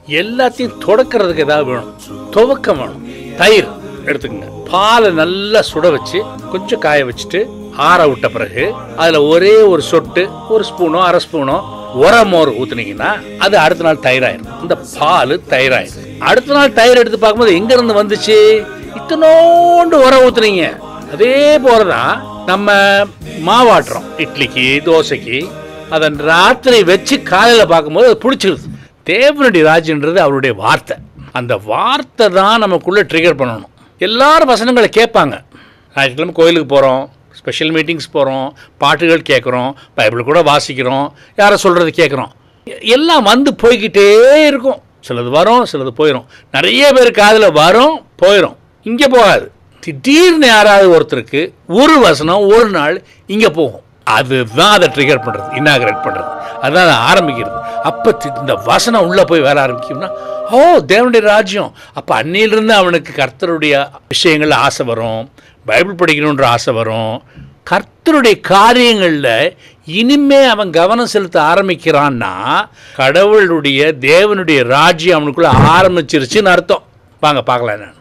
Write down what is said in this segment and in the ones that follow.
எல்லாத்தையும் தொடக்கிறதுக்கு ஏதாவது வேணும் துவக்கம் வேணும் தயிர் எடுத்துக்கங்க பாலை நல்லா சுட வச்சு கொஞ்சம் காய வச்சுட்டு ஆற விட்ட பிறகு அதுல ஒரே ஒரு சொட்டு ஒரு ஸ்பூனோ அரை ஸ்பூனோ உரமோர் ஊத்துனீங்கன்னா அது அடுத்த நாள் தயிராயிரும் இந்த பால் தயிராயிரும் அடுத்த நாள் தயிர் எடுத்து பார்க்கும்போது எங்க இருந்து வந்துச்சு இத்தனோண்டு உரம் ஊத்துனீங்க அதே போலதான் நம்ம மாவாட்டுறோம் இட்லிக்கு தோசைக்கு அதை ராத்திரி வச்சு காலையில பார்க்கும்போது அது பிடிச்சிருது தேவனுடைய ராஜ்யன்றது அவருடைய வார்த்தை அந்த வார்த்தை தான் நமக்குள்ள ட்ரிகர் பண்ணணும் எல்லாரும் வசனங்களை கேட்பாங்க ஞாயிற்றுக்கிழமை கோயிலுக்கு போகிறோம் ஸ்பெஷல் மீட்டிங்ஸ் போகிறோம் பாட்டுகள் கேட்குறோம் பைபிள் கூட வாசிக்கிறோம் யாரை சொல்கிறது கேட்குறோம் எல்லாம் வந்து போய்கிட்டே இருக்கும் சிலது வரும் சிலது போயிடும் நிறைய பேர் காதில் வரும் போயிடும் இங்கே போகாது திடீர்னு யாராவது ஒருத்தருக்கு ஒரு வசனம் ஒரு நாள் இங்கே போகும் அதுதான் அதை ட்ரிகர் பண்ணுறது இன்னாகரேட் பண்ணுறது அதுதான் அதை ஆரம்பிக்கிறது அப்போ இந்த வசனம் உள்ளே போய் வேலை ஆரம்பிக்கும்னா ஓ தேவனுடைய ராஜ்யம் அப்போ அன்னையிலிருந்து அவனுக்கு கர்த்தருடைய விஷயங்கள்ல ஆசை வரும் பைபிள் படிக்கணுன்ற ஆசை வரும் கர்த்தருடைய காரியங்களில் இனிமே அவன் கவனம் செலுத்த ஆரம்பிக்கிறான்னா கடவுளுடைய தேவனுடைய ராஜ்யம் அவனுக்குள்ள ஆரம்பிச்சிருச்சுன்னு அர்த்தம் வாங்க பார்க்கலாம் நான்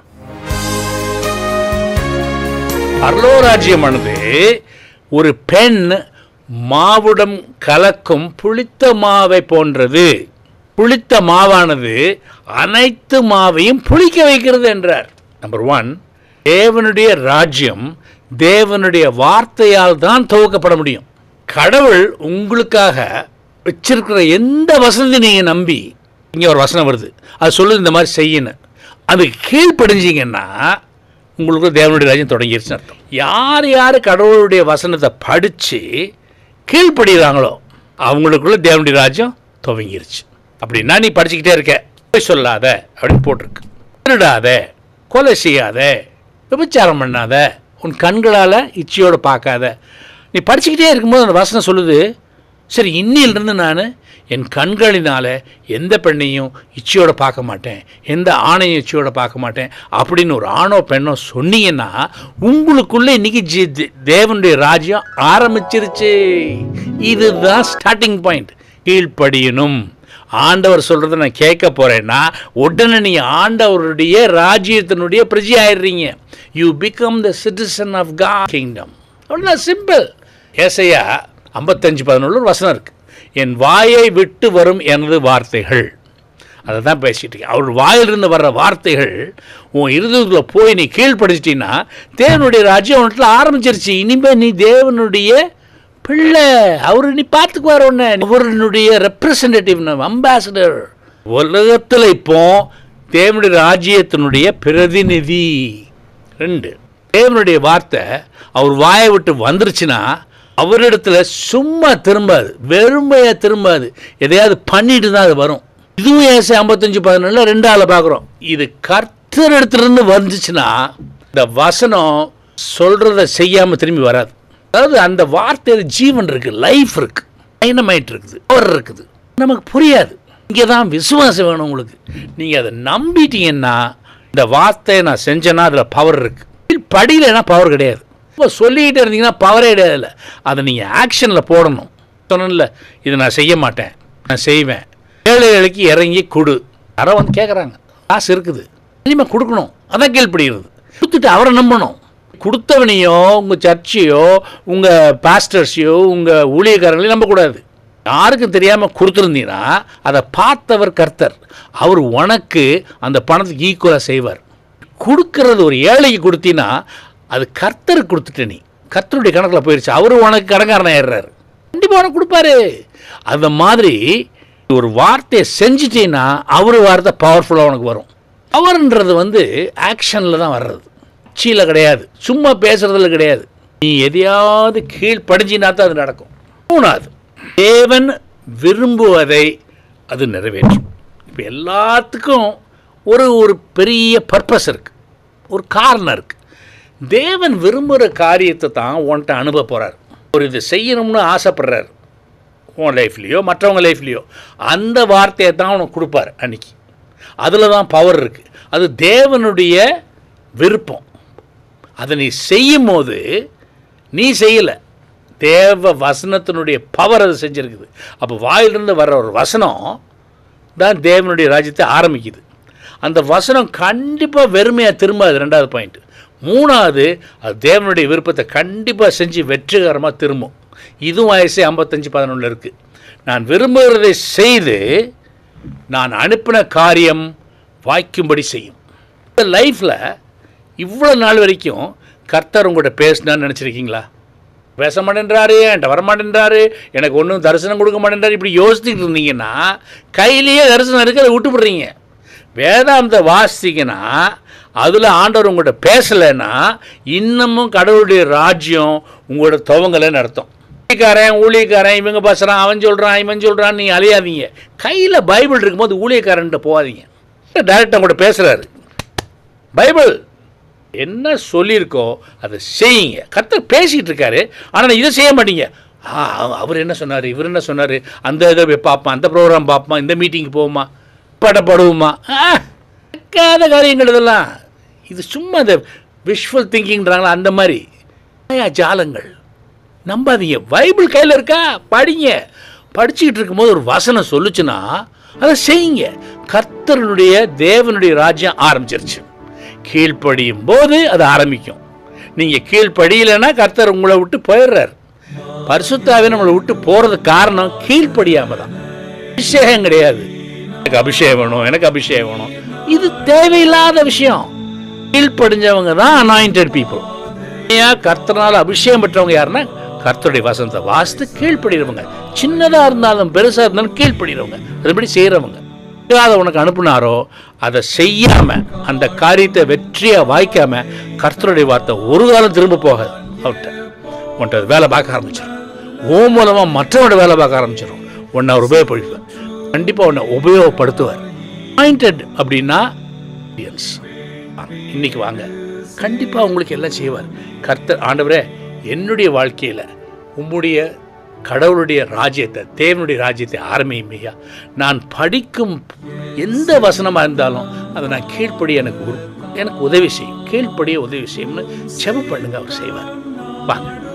பரலோராஜ்யமானது ஒரு பெண் மாவுடம் கலக்கும் புளித்த மாவை போன்றது புளித்த மாவானது அனைத்து மாவையும் புளிக்க வைக்கிறது என்றார் நம்பர் ஒன் தேவனுடைய ராஜ்யம் தேவனுடைய வார்த்தையால் தான் துவக்கப்பட முடியும் கடவுள் உங்களுக்காக வச்சிருக்கிற எந்த வசனத்தை நீங்கள் நம்பி இங்கே ஒரு வசனம் வருது அது சொல்லுது இந்த மாதிரி செய்யணும் அது கீழ்ப்படிஞ்சிங்கன்னா உங்களுக்கு தேவனுடைய ராஜ்யம் தொடங்கிருச்சுன்னு அர்த்தம் யார் யார் கடவுளுடைய வசனத்தை படித்து கீழ்ப்படுகிறாங்களோ அவங்களுக்குள்ள தேவனுடைய ராஜ்யம் துவங்கிருச்சு அப்படின்னா நீ படிச்சுக்கிட்டே இருக்க பொய் சொல்லாத அப்படின்னு போட்டிருக்கு திருடாத கொலை செய்யாத விபச்சாரம் பண்ணாத உன் கண்களால் இச்சையோடு பார்க்காத நீ படிச்சுக்கிட்டே இருக்கும்போது அந்த வசனம் சொல்லுது சரி இன்னிலிருந்து நான் என் கண்களினால எந்த பெண்ணையும் இச்சையோட பார்க்க மாட்டேன் எந்த ஆணையும் இச்சையோட பார்க்க மாட்டேன் அப்படின்னு ஒரு ஆணோ பெண்ணோ சொன்னீங்கன்னா உங்களுக்குள்ள இன்னைக்கு ஜி- தே- தேவனுடைய ராஜ்யம் ஆரம்பிச்சிருச்சு இதுதான் ஸ்டார்டிங் பாயிண்ட் கீழ்ப்படியணும் ஆண்டவர் சொல்றதை நான் கேட்க போறேன்னா உடனே நீ ஆண்டவருடைய ராஜ்யத்தினுடைய பிரஜை ஆயிடுறீங்க you become the citizen of God kingdom அவ்வளோ சிம்பிள் ஏசையா ஐம்பத்தஞ்சு பதினொன்று ஒரு வசனம் இருக்கு என் வாயை விட்டு வரும் எனது வார்த்தைகள் அதை தான் பேசிட்டு இருக்கேன் அவர் வாயிலிருந்து வர்ற வார்த்தைகள் உன் இருதயத்தில் போய் நீ கீழ்ப்படுத்திட்டீங்கன்னா தேவனுடைய ராஜ்யம் உன்னிடத்துல ஆரம்பிச்சிருச்சு இனிமே நீ தேவனுடைய பிள்ளை அவரு நீ பார்த்துக்குவார் ஒன்று அவருடைய ரெப்ரசன்டேட்டிவ் அம்பாசடர் உலகத்தில் இப்போ தேவனுடைய ராஜ்யத்தினுடைய பிரதிநிதி ரெண்டு தேவனுடைய வார்த்தை அவர் வாயை விட்டு வந்துருச்சுன்னா அவரிடத்துல சும்மா திரும்பாது வெறுமையா திரும்பாது எதையாவது பண்ணிட்டு தான் அது வரும் இதுவும் ஏசை ஐம்பத்தஞ்சு பதினொன்றுல ரெண்டு ஆளை பார்க்குறோம் இது கர்த்தர் இடத்துலேருந்து வந்துச்சுன்னா இந்த வசனம் சொல்றத செய்யாம திரும்பி வராது அதாவது அந்த வார்த்தையில ஜீவன் இருக்கு லைஃப் இருக்கு டைனமைட் இருக்குது பவர் இருக்குது நமக்கு புரியாது இங்கே தான் விசுவாசம் வேணும் உங்களுக்கு நீங்கள் அதை நம்பிட்டீங்கன்னா இந்த வார்த்தையை நான் செஞ்சேன்னா அதில் பவர் இருக்கு படியிலனா பவர் கிடையாது இப்போ சொல்லிக்கிட்டே இருந்தீங்கன்னா பவரே கிடையாது அதை நீங்கள் ஆக்ஷனில் போடணும் சொன்னேன்ல இதை நான் செய்ய மாட்டேன் நான் செய்வேன் ஏழை ஏழைக்கு இறங்கி கொடு யாரோ வந்து கேட்குறாங்க காசு இருக்குது இனிமேல் கொடுக்கணும் அதான் கீழ்ப்படுகிறது கொடுத்துட்டு அவரை நம்பணும் கொடுத்தவனையோ உங்கள் சர்ச்சையோ உங்கள் பாஸ்டர்ஸையோ உங்கள் ஊழியக்காரங்களையும் நம்பக்கூடாது யாருக்கும் தெரியாமல் கொடுத்துருந்தீங்கன்னா அதை பார்த்தவர் கர்த்தர் அவர் உனக்கு அந்த பணத்துக்கு ஈக்குவலாக செய்வார் கொடுக்கறது ஒரு ஏழைக்கு கொடுத்தீங்கன்னா அது கர்த்தருக்கு கொடுத்துட்ட நீ கர்த்தருடைய கணக்கில் போயிடுச்சு அவரு உனக்கு கடங்காரன் ஆயிடுறாரு கண்டிப்பாக உனக்கு கொடுப்பாரு அந்த மாதிரி ஒரு வார்த்தையை செஞ்சிட்டீங்கன்னா அவர் வார்த்தை பவர்ஃபுல்லாக உனக்கு வரும் பவர்ன்றது வந்து ஆக்ஷனில் தான் வர்றது சீல கிடையாது சும்மா பேசுறதுல கிடையாது நீ எதையாவது கீழ்ப்படிஞ்சினா தான் அது நடக்கும் மூணாவது தேவன் விரும்புவதை அது நிறைவேற்றும் இப்போ எல்லாத்துக்கும் ஒரு ஒரு பெரிய பர்பஸ் இருக்கு ஒரு காரணம் இருக்கு தேவன் விரும்புகிற காரியத்தை தான் உன்கிட்ட அனுப்ப போகிறார் ஒரு இது செய்யணும்னு ஆசைப்படுறாரு உன் லைஃப்லேயோ மற்றவங்க லைஃப்லேயோ அந்த வார்த்தையை தான் உனக்கு கொடுப்பார் அன்னைக்கு அதில் தான் பவர் இருக்குது அது தேவனுடைய விருப்பம் அதை நீ செய்யும் போது நீ செய்யலை தேவ வசனத்தினுடைய பவர் அது செஞ்சுருக்குது அப்போ வாயிலிருந்து வர்ற ஒரு வசனம் தான் தேவனுடைய ராஜ்யத்தை ஆரம்பிக்குது அந்த வசனம் கண்டிப்பாக வெறுமையாக திரும்பாது ரெண்டாவது பாயிண்ட் மூணாவது அது தேவனுடைய விருப்பத்தை கண்டிப்பாக செஞ்சு வெற்றிகரமாக திரும்பும் இதுவும் வயசு ஐம்பத்தஞ்சு பதினொன்றில் இருக்குது நான் விரும்புகிறதை செய்து நான் அனுப்பின காரியம் வாய்க்கும்படி செய்யும் இந்த லைஃப்பில் இவ்வளோ நாள் வரைக்கும் கர்த்தர் உங்கள்கிட்ட பேசினான்னு நினச்சிருக்கீங்களா பேச மாட்டேன்றாரு என்கிட்ட வர மாட்டேன்றாரு எனக்கு ஒன்றும் தரிசனம் கொடுக்க மாட்டேன்றாரு இப்படி யோசிச்சுட்டு இருந்தீங்கன்னா கையிலேயே தரிசனம் இருக்குது அதை விட்டுப்படுறீங்க வேதாந்த வாசிங்கன்னா அதில் ஆண்டவர் உங்கள்கிட்ட பேசலைன்னா இன்னமும் கடவுளுடைய ராஜ்யம் உங்களோட துவங்கலைன்னு அர்த்தம் ஊழியக்காரன் ஊழியக்காரன் இவங்க பேசுகிறான் அவன் சொல்கிறான் இவன் சொல்கிறான் நீங்கள் அலையாதீங்க கையில் பைபிள் இருக்கும்போது ஊழியக்காரன்ட்ட போகாதீங்க டைரக்டாக உங்கள்கிட்ட பேசுகிறாரு பைபிள் என்ன சொல்லியிருக்கோ அதை செய்யுங்க கர்த்தர் பேசிகிட்டு இருக்காரு ஆனால் இதை செய்ய மாட்டீங்க ஆ அவ- அவர் என்ன சொன்னார் இவர் என்ன சொன்னார் அந்த இதை போய் பார்ப்பான் அந்த ப்ரோக்ராம் பார்ப்பான் இந்த மீட்டிங்கு போவோமா படப்படுவோமா ஆ கேட்காத காரியங்கள் இதெல்லாம் இது சும்மா இந்த விஷுவல் திங்கிங்கிறாங்களா அந்த மாதிரி மாயா ஜாலங்கள் நம்பாதீங்க பைபிள் கையில் இருக்கா படிங்க படிச்சுக்கிட்டு இருக்கும்போது ஒரு வசனம் சொல்லுச்சுன்னா அதை செய்யுங்க கர்த்தருடைய தேவனுடைய ராஜ்யம் ஆரம்பிச்சிருச்சு கீழ்ப்படியும் போது அது ஆரம்பிக்கும் நீங்கள் கீழ்ப்படியலைன்னா கர்த்தர் உங்களை விட்டு போயிடுறார் பரிசுத்தாவே நம்மளை விட்டு போகிறது காரணம் கீழ்ப்படியாம தான் அபிஷேகம் கிடையாது எனக்கு அபிஷேகம் வேணும் எனக்கு அபிஷேகம் வேணும் இது தேவையில்லாத விஷயம் கீழ்ப்படிஞ்சவங்க தான் அனாயிண்டட் பீப்புள் ஏன் கர்த்தனால் அபிஷேகம் பெற்றவங்க யாருன்னா கர்த்தருடைய வசனத்தை வாசித்து கீழ்ப்படுகிறவங்க சின்னதாக இருந்தாலும் பெருசாக இருந்தாலும் கீழ்ப்படுகிறவங்க அதுபடி செய்கிறவங்க அதை உனக்கு அனுப்புனாரோ அதை செய்யாமல் அந்த காரியத்தை வெற்றியாக வாய்க்காம கர்த்தருடைய வார்த்தை ஒரு காலம் திரும்ப போகாது அவர்கிட்ட உன்ட்ட அது வேலை பார்க்க ஆரம்பிச்சிடும் ஓ மூலமாக மற்றவனோட வேலை பார்க்க ஆரம்பிச்சிடும் உன்னை அவர் உபயோகப்படுத்துவார் கண்டிப்பாக உன்னை உபயோகப்படுத்துவார் பாயிண்டட் அப்படின்னா audience. வாங்க, இன்னைக்கு வாங்க கண்டிப்பாக உங்களுக்கு எல்லாம் செய்வார் கர்த்தர் ஆண்டவரே என்னுடைய வாழ்க்கையில் உம்முடைய கடவுளுடைய ராஜ்யத்தை தேவனுடைய ராஜ்யத்தை ஆரம்பியும் ஐயா நான் படிக்கும் எந்த வசனமாக இருந்தாலும் அதை நான் கீழ்ப்படி எனக்கு உரு- எனக்கு உதவி செய்யும் கீழ்ப்படிய உதவி செய்யும்னு செப பண்ணுங்க அவர் செய்வார் வாங்க